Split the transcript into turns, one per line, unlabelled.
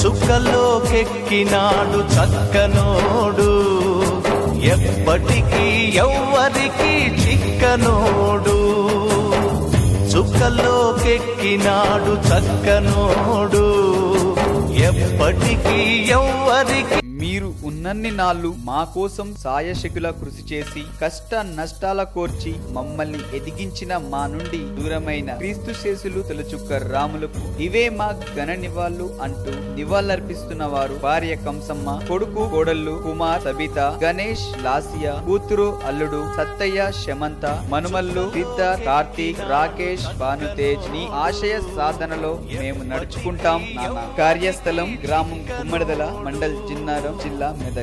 చుక్కలోకెక్కినాడు చక్కనోడు ఎప్పటికీ ఎవ్వరికి చిక్కనోడు చుక్కలోకెక్కినాడు చక్కనోడు ఎప్పటికీ ఎవ్వరికి
మీరు ఉన్నన్ని నాళ్ళు మా కోసం సాయశకుల కృషి చేసి కష్ట నష్టాల కోర్చి మమ్మల్ని ఎదిగించిన మా నుండి దూరమైన క్రీస్తు శేషులు తొలచుక్క రాములకు ఇవే మా ఘన నివాళులు అంటూ నివాళులర్పిస్తున్న వారు భార్య కంసమ్మ కొడుకు కోడళ్ళు కుమార్ సబిత గణేష్ లాసియా కూతురు అల్లుడు సత్తయ్య శమంత మనుమల్లు సిద్ధార్థ్ కార్తీక్ రాకేష్ భానుతేజ్ నీ ఆశయ సాధనలో మేము నడుచుకుంటాం నాన్న కార్యస్థలం గ్రామం కుమ్మడిదల మండల్ జిన్నారం జిల్లా మెదక్